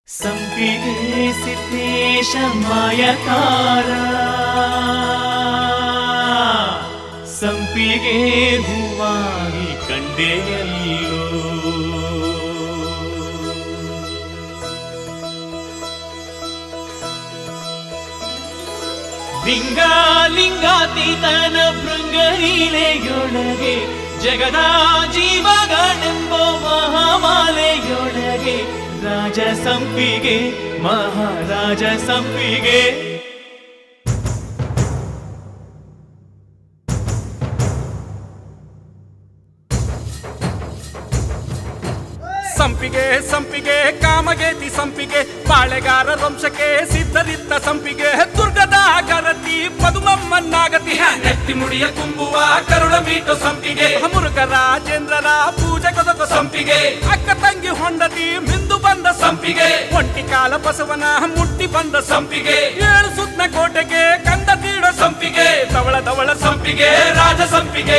ಸಂಪಿಗೆ ಸಿದ್ದೇಶ ಮಾಯಕಾರ ಸಂಪಿಗೆ ಹೂವಾಗಿ ಕಂಡೆಯಲ್ಲೋ ಲಿಂಗ ಲಿಂಗಾತೀತನ ಭೃಂಗಲೀಲೆಯೊಳಗೆ ಜಗದ ಜೀವಗಳೆಂಬ ಮಹಾಮಾಲೆಯೊಳಗೆ ರಾಜ ಸಂಪಿಗೆ ಮಹಾರಾಜ ಸಂಪಿಗೆ ಸಂಪಿಗೆ ಸಂಪಿಗೆ ಕಾಮಗೇತಿ ಸಂಪಿಗೆ ಬಾಳೆಗಾರ ವಂಶಕ್ಕೆ ಸಿದ್ಧರಿದ್ದ ಸಂಪಿಗೆ ದುರ್ಗದ ಗರತಿ ಪದುಮಮ್ಮನ್ನಾಗತಿ ನೆತ್ತಿ ಮುಡಿಯ ತುಂಬುವ ಕರುಳ ಮೀಟು ಸಂಪಿಗೆ ಮುರುಘ ರಾಜೇಂದ್ರರ ಪೂಜೆ ಕೊದಕ ಸಂಪಿಗೆ ಅಕ್ಕ ತಂಗಿ ಹೊಂಡತಿ ಮಿಂದು ಬಂದ ಸಂಪಿಗೆ ಒಂಟಿ ಕಾಲ ಬಸವನ ಮುಟ್ಟಿ ಬಂದ ಸಂಪಿಗೆ ಏಳು ಸುತ್ತ ಕೋಟೆಗೆ ಕಂದ ತೀಡೋ ಸಂಪಿಗೆ ತವಳ ತವಳ ಸಂಪಿಗೆ ರಾಜ ಸಂಪಿಗೆ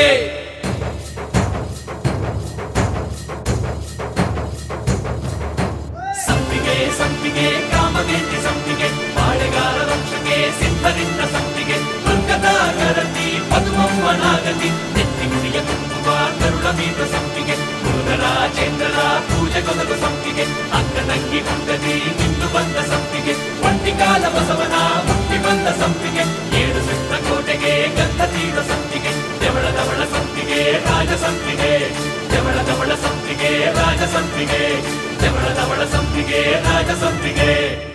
ಸಂಪಿಗೆ ಸಂಪಿಗೆ ಕಾಮಗೇತಿ ಸಂಪಿಗೆ ಬಾಳೆಗಾರ ವಂಶಕ್ಕೆ ಸಿದ್ಧರಿದ್ದ ಸಂಪಿಗೆ ದುರ್ಗದ ಗರತಿ ಪದ್ಮಮ್ಮನಾಗತಿ ನೆತ್ತಿ ಮುಡಿಯ ತುಂಬುವ ಕರುಳ ಮೀಟ ಸಂಪಿಗೆ ರಾಜೇಂದ್ರರ ಪೂಜೆ ಕೊದಲು ಸಂಪಿಗೆ ಅಕ್ಕ ತಂಗಿ ಹೊಂಡದಿ ನಿಂದು ಬಂದ ಸಂಪಿಗೆ ಒಂಟಿ ಕಾಲ ಬಸವನ ಹುಟ್ಟಿ ಬಂದ ಸಂಪಿಗೆ ಏಳು ಸುತ್ತ ಕೋಟೆಗೆ ಗಂಧ ತೀರ ಸಂಪಿಗೆ ದೆವಳ ದವಳ ಸಂಪಿಗೆ ರಾಜ ಸಂಪಿಗೆ ದೆವಳ ದವಳ ಸಂಪಿಗೆ ರಾಜ ಸಂಪಿಗೆ ದೆವಳ ದವಳ ಸಂಪಿಗೆ ರಾಜ ಸಂಪಿಗೆ